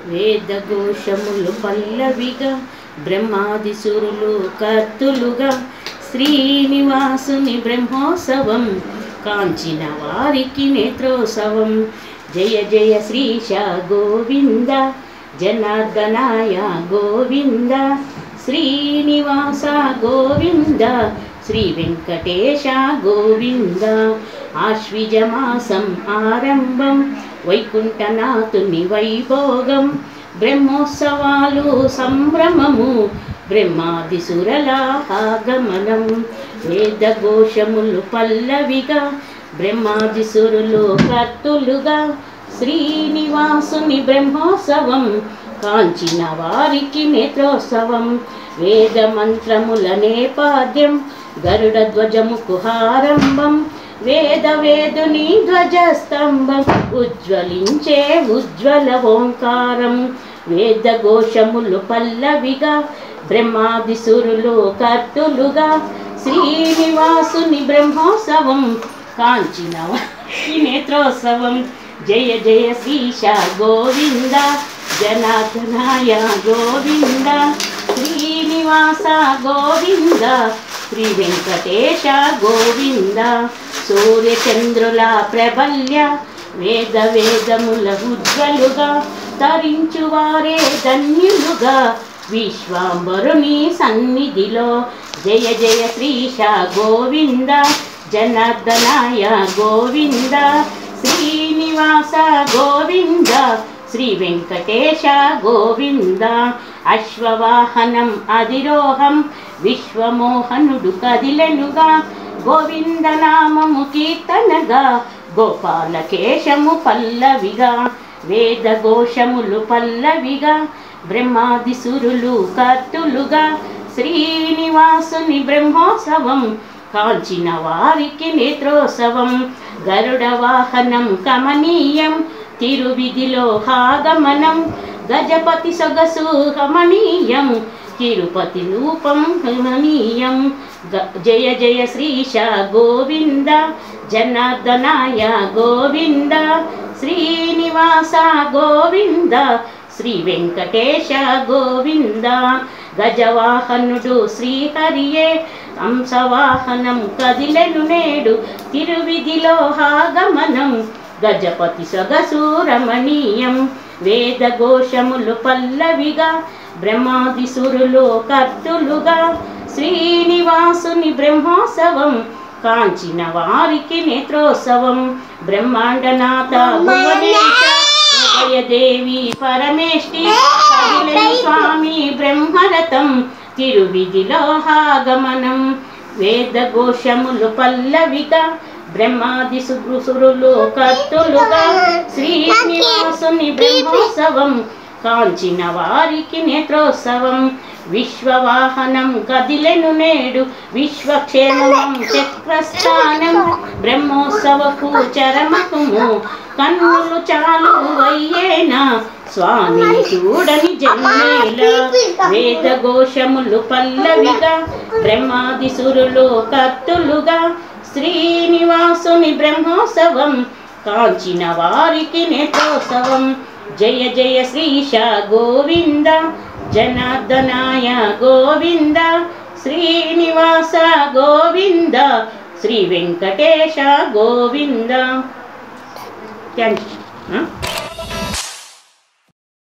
వేదఘోషములు పల్లవిగా బ్రహ్మాది సురులు కర్తులుగా శ్రీనివాసుని బ్రహ్మోత్సవం కాంచిన వారికి నేత్రోత్సవం జయ జయ శ్రీశ గోవింద జనార్దనాయ గోవింద శ్రీనివాస గోవింద శ్రీ వెంకటేశ గోవింద ఆశ్విజమాసం ఆరంభం వైకుంఠనాథుని వైభోగం బ్రహ్మోత్సవాలు సంభ్రమము బ్రహ్మాది సురల ఆగమనం వేదఘోషములు పల్లవిగా బ్రహ్మాది సురులు కర్తులుగా శ్రీనివాసుని బ్రహ్మోత్సవం కాంచిన వారికి నేత్రోత్సవం వేద మంత్రముల నేపాద్యం గరుడ ధ్వజము కుహారంభం వేద వేదుని ధ్వజస్తంభం ఉజ్వలించే ఉజ్వల ఓంకారం వేద ఘోషములు పల్లవిగా బ్రహ్మాది సురులు కర్తులుగా శ్రీనివాసుని బ్రహ్మోత్సవం కాంచిన వారికి నేత్రోత్సవం జయ జయ శ్రీశ గోవింద జనార్దనాయ గోవింద శ్రీనివాస గోవింద శ్రీ వెంకటేశ గోవింద సూర్యచంద్రుల ప్రబల్య వేద వేదముల ఉజ్వలుగా తరించువారే ధన్యులుగా విశ్వాంబరుని సన్నిధిలో జయ జయ శ్రీశ గోవింద జనార్దనాయ గోవింద శ్రీనివాస గోవింద శ్రీ వెంకటేశ గోవింద అశ్వవాహనం అధిరోహం విశ్వమోహనుడు కదిలెనుగా గోవింద నామము కీర్తనగా గోపాలకేశము పల్లవిగా వేదఘోషములు పల్లవిగా బ్రహ్మాది సురులు కర్తులుగా శ్రీనివాసుని బ్రహ్మోత్సవం కాల్చిన వారికి నేత్రోత్సవం గరుడ వాహనం కమనీయం తిరువిధిలో హాగమనం గజపతి సొగసు కమనీయం తిరుపతి రూపం కమనీయం గ- జయ జయ శ్రీశ గోవింద జనార్దనాయ గోవింద శ్రీనివాస గోవింద శ్రీ వెంకటేశ గోవింద గజవాహనుడు శ్రీహరియే హంసవాహనం కదిలెను నేడు తిరువిధిలో హాగమనం గజపతి సొగసు రమణీయం వేదఘోషములు పల్లవిగా బ్రహ్మాది సురులు కర్తులుగా శ్రీనివాసుని బ్రహ్మోత్సవం కాంచిన వారికి నేత్రోత్సవం బ్రహ్మాండనాథ భువనేశ ఉభయదేవి పరమేష్టి కదిలెను స్వామి బ్రహ్మరథం తిరువిధిలో హాగమనం వేదఘోషములు పల్లవిగా బ్రహ్మాది సురులు కర్తులుగా శ్రీనివాసుని బ్రహ్మోత్సవం కాంచిన వారికి నేత్రోత్సవం విశ్వవాహనం కదిలెను నేడు విశ్వక్షేమం చక్రస్థానం బ్రహ్మోత్సవకు చరమకుము కన్నులు చాలు అయ్యేనా స్వామి చూడని జన్మేల వేదఘోషములు పల్లవిగా బ్రహ్మాది సురులు కర్తులుగా శ్రీనివాసుని బ్రహ్మోత్సవం కాంచిన వారికి నేత్రోత్సవం జయ జయ శ్రీశ గోవింద జనార్దనాయ గోవింద శ్రీనివాస గోవింద శ్రీ వెంకటేశ గోవింద థ్యాంక్ యూ